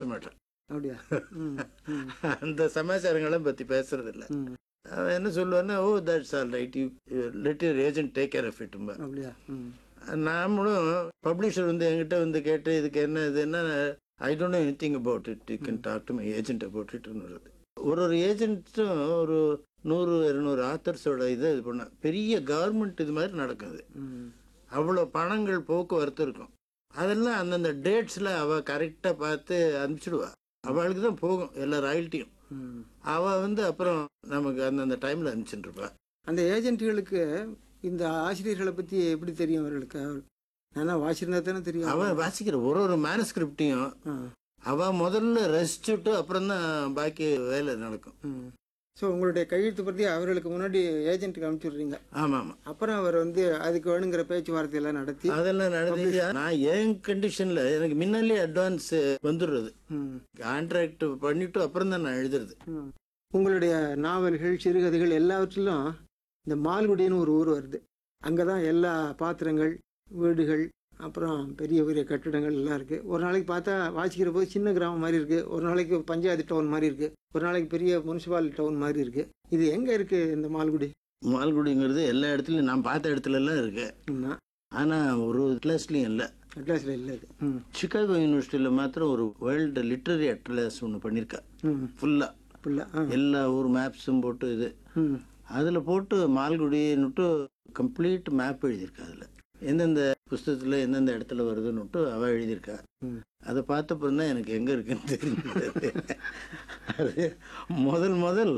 மாட்டேன் அப்படியா ம், ம், அந்த சமாச்சாரங்களை பத்தி பேசுறது இல்ல ம். அவன் என்ன சொல்லுவான்னா oh that's all right you let your agent take care of இட்டும்பா அப்படியா ம் நாமளும் பப்ளிஷர் வந்து என்கிட்ட வந்து கேட்டு இதுக்கு என்ன இதுன்னா I don't know anything about it you can talk to my agent about இட்னு வருது ஒரு ஒரு ஏஜென்ட்டும் ஒரு நூறு இருநூறு ஆத்தர்ஸோட இதை இது பண்ண பெரிய கவர்மெண்ட் இது மாதிரி நடக்குது ம் அவ்வளோ பணங்கள் போக்குவரத்து இருக்கும் அதெல்லாம் அந்தந்த டேட்ஸில் அவள் கரெக்டாக பார்த்து அனுப்பிச்சிடுவா அவளுக்கு தான் போகும் எல்லா ராயல்ட்டியும் ம் அவள் வந்து அப்புறம் நமக்கு அந்தந்த டைமில் அனுப்பிச்சுட்டுருப்பா அந்த ஏஜென்ட்டுகளுக்கு இந்த ஆசிரியர்களை பற்றி எப்படி தெரியும் அவர்களுக்கு நானா வாசியிருந்தா தானே தெரியும் அவன் வாசிக்கிற ஒரு ஒரு மேனஸ்கிரிப்டையும் ஆ அவ முதல்ல ரசிச்சுட்டு அப்புறம் தான் பாக்கி வேலை நடக்கும் ம் ஸோ உங்களுடைய கையெழுத்து பற்றி அவர்களுக்கு முன்னாடி ஏஜென்ட்டுக்கு அனுப்பிச்சுடுறீங்க ஆமா ஆமா அப்புறம் அவர் வந்து அதுக்கு வேணுங்கிற பேச்சுவார்த்தையெல்லாம் நடத்தி அதெல்லாம் நடந்து நான் என் கண்டிஷன்ல எனக்கு முன்னாலே அட்வான்ஸ் வந்துடுறது ம் கான்ட்ராக்ட் பண்ணிட்டு அப்புறம் தான் நான் எழுதுறது ம். உங்களுடைய நாவல்கள் சிறுகதைகள் எல்லாவற்றிலும் இந்த மால்குடின்னு ஒரு ஊர் வருது அங்கே தான் எல்லா பாத்திரங்கள் வீடுகள் அப்புறம் பெரிய பெரிய கட்டிடங்கள் எல்லாம் இருக்குது ஒரு நாளைக்கு பார்த்தா வாசிக்கிற போது சின்ன கிராமம் மாதிரி இருக்குது ஒரு நாளைக்கு பஞ்சாயத்து டவுன் மாதிரி இருக்குது ஒரு நாளைக்கு பெரிய முனிசிபாலிட்டி டவுன் மாதிரி இருக்குது இது எங்கே இருக்குது இந்த மால்குடி மால்குடிங்கிறது எல்லா இடத்துலயும் நான் பார்த்த இடத்துல எல்லாம் இருக்கு ஆமாம் ஆனா ஒரு கிளாஸ்லயும் இல்ல அட்லாஸில் இல்லை இது ம் சிகாகோ யூனிவர்சிட்டியில மாத்திரம் ஒரு வேர்ல்டு லிட்ரரி அட்லஸ் ஒன்று பண்ணியிருக்கா ம் ஃபுல்லா ஃபுல்லாக ஆ எல்லா ஊர் மேப்ஸும் போட்டு இது ம் அதில் போட்டு மால்குடின்னுட்டு கம்ப்ளீட் மேப் எழுதியிருக்கா அதில் எந்தெந்த புஸ்தகத்தில் எந்தெந்த இடத்துல வருதுன்னுட்டு அவள் எழுதியிருக்கா ம். அதை பார்த்தப்பறம் தான் எனக்கு எங்கே இருக்குன்னு தெரிஞ்சது அது முதல் முதல்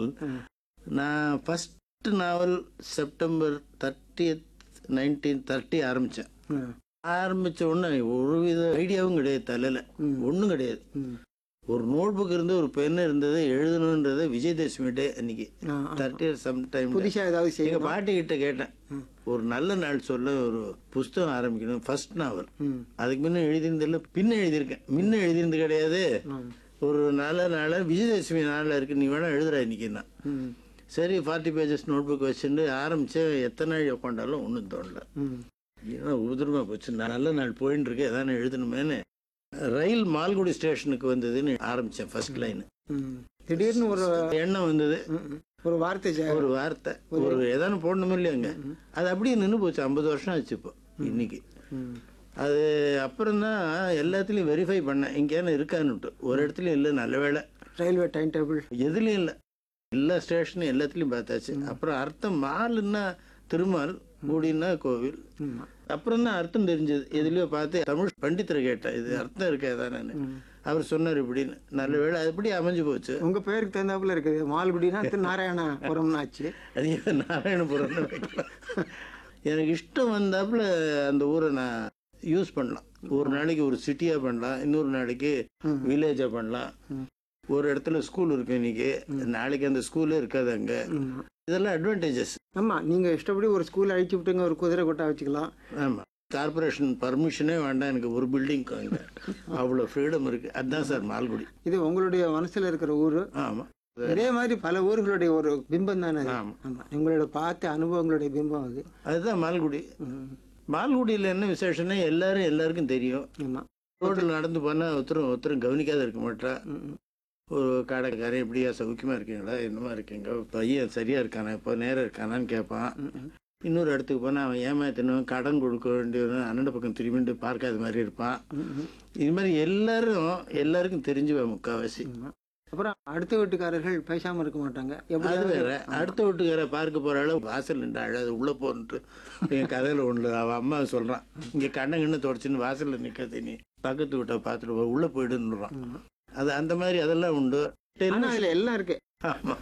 நான் first novel September thirtieth nineteen thirty ஆரம்பித்தேன் ஆ ஆரம்பித்த உடனே ஒரு வித ஐடியாவும் கிடையாது தலையில் ம். ஒன்றும் கிடையாது ம் ஒரு நோட் புக் இருந்து ஒரு பென் இருந்தது எழுதணுன்றது விஜயதசமி டே அன்னைக்கு ஆ ஆ. தேர்ட்டி சம் டைம் புதுசா ஏதாவது எங்க செய்யணும் பாட்டி கிட்ட கேட்டேன் ம். ஒரு நல்ல நாள் சொல்ல ஒரு புஸ்தகம் ஆரம்பிக்கணும் ஃபர்ஸ்ட் நாவல் ம் அதுக்கு முன்ன எழுதியிருந்தில்ல பின்ன எழுதியிருக்கேன் முன்ன எழுதியிருந்து கிடையாது ம் ஒரு நல்ல நாள விஜயதசமி நாளில் இருக்கு நீ வேணா எழுதுற இன்னைக்குன்னா ம் சரி ஃபார்ட்டி பேஜஸ் நோட் புக் வச்சுட்டு ஆரம்பிச்சேன் எத்தனை நாள் உட்காண்டாலும் ஒன்றும் தோணல ம் ஏன்னா உதிரமா போச்சு நான் நல்ல நாள் போயின்னு இருக்கு எதானே எழுதணுமேனு ரயில் மால்குடி ஸ்டேஷனுக்கு வந்ததுன்னு ஆரம்பிச்சேன் ஃபர்ஸ்ட் லைன் ம் திடீர்னு ஒரு எண்ணம் வந்தது ம், ம். ஒரு வார்த்தை ஜெ- ஒரு வார்த்தை ஒரு ஏதானு போடணுமே இல்லையாங்க அது அப்படியே நின்று போச்சு ஐம்பது வருஷம் ஆச்சு இப்போ இன்னைக்கு ம் அது அப்புறம் தான் எல்லாத்துலேயும் வெரிஃபை பண்ணேன் இங்கேயான இருக்கான்னுட்டு ஒரு இடத்துலையும் இல்லை நல்ல வேளை ரயில்வே டைம் டேபிள் எதுலேயும் இல்லை எல்லா ஸ்டேஷனும் எல்லாத்துலேயும் பார்த்தாச்சு அப்புறம் அர்த்தம் மாலுன்னா திருமால் கூடின்னா கோவில் ம் அப்புறம் தான் அர்த்தம் தெரிஞ்சது எதுலயோ பார்த்து தமிழ் பண்டிதரை கேட்டேன் இது அர்த்தம் இருக்கா நான் அவர் சொன்னார் இப்படின்னு நல்ல வேளை அது இப்படி அமைஞ்சு போச்சு உங்க பேருக்கு தகுந்தாப்புல இருக்குது மால்குடினா திரு நாராயணபுரம்னு ஆச்சு அது ஏன் நாராயணபுரம்னு வைக்கலாம் எனக்கு இஷ்டம் வந்தாப்புல அந்த ஊரை நான் யூஸ் பண்ணலாம் ஒரு நாளைக்கு ஒரு சிட்டியா பண்ணலாம் இன்னொரு நாளைக்கு ம். வில்லேஜா பண்ணலாம் ம். ஒரு இடத்துல ஸ்கூல் இருக்கு இன்னைக்கு நாளைக்கு அந்த ஸ்கூலே இருக்காது அங்க ம். இதெல்லாம் அட்வான்டேஜஸ் ஆமா நீங்க இஷ்டப்படி ஒரு ஸ்கூல் அழிச்சு விட்டுங்க ஒரு குதிரை கொட்டா வச்சுக்கலாம் ஆமா கார்பரேஷன் பர்மிஷனே வேண்டாம் எனக்கு ஒரு பில்டிங் அவ்வளோ ஃப்ரீடம் இருக்கு அதுதான் சார் மால்குடி இது உங்களுடைய மனசுல இருக்கிற ஊரு ஆமா இதே மாதிரி பல ஊர்களுடைய ஒரு பிம்பம் தானே அது. ஆமா ஆமா உங்களோட பார்த்த அனுபவங்களுடைய பிம்பம் அது அதுதான் மால்குடி ம். மால்குடியில் என்ன விசேஷம்னா எல்லாரும் எல்லாருக்கும் தெரியும் ஆமா ரோட்டில் நடந்து போனால் ஒருத்தரும் ஒருத்தரும் கவனிக்காத இருக்க மாட்டா ம், ம். ஒரு கடைக்காரன் எப்படியா சௌக்கியமா இருக்கீங்களா என்னமா இருக்கீங்க பையன் சரியா இருக்கானா இப்போ நேரம் இருக்கானான்னு கேட்பான் ம், ம். இன்னொரு இடத்துக்கு போனால் அவன் ஏமாத்தினவன் கடன் கொடுக்க வேண்டியவன் அண்ணன் பக்கம் திரும்பிட்டு பார்க்காத மாதிரி இருப்பான் ம், ம். இது மாதிரி எல்லாரும் எல்லாருக்கும் தெரிஞ்சுவேன் முக்கால்வாசி ஆமா. அப்புறம் அடுத்த வீட்டுக்காரர்கள் பேசாம இருக்க மாட்டாங்க எப்படி அது வேற அடுத்த வீட்டுக்கார பார்க்க போற அளவு வாசல் நின்று அழாது உள்ள போன்ட்டு என் கதையில ஒண்ணு அவன் அம்மா சொல்றான் இங்க கண்ண கண்ணு தொடச்சுன்னு வாசல்ல நிக்காத நீ பக்கத்து வீட்டை பார்த்துட்டு போ, உள்ள போயிடுன்றான் ஆமா. அது அந்த மாதிரி அதெல்லாம் உண்டு ஆனா அதுல எல்லாம் இருக்கு ஆமா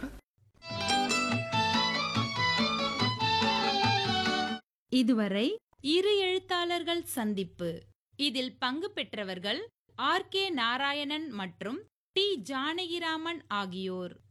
இதுவரை இரு எழுத்தாளர்கள் சந்திப்பு இதில் பங்கு பெற்றவர்கள் ஆர் கே நாராயணன் மற்றும் டி ஜானகிராமன் ஆகியோர்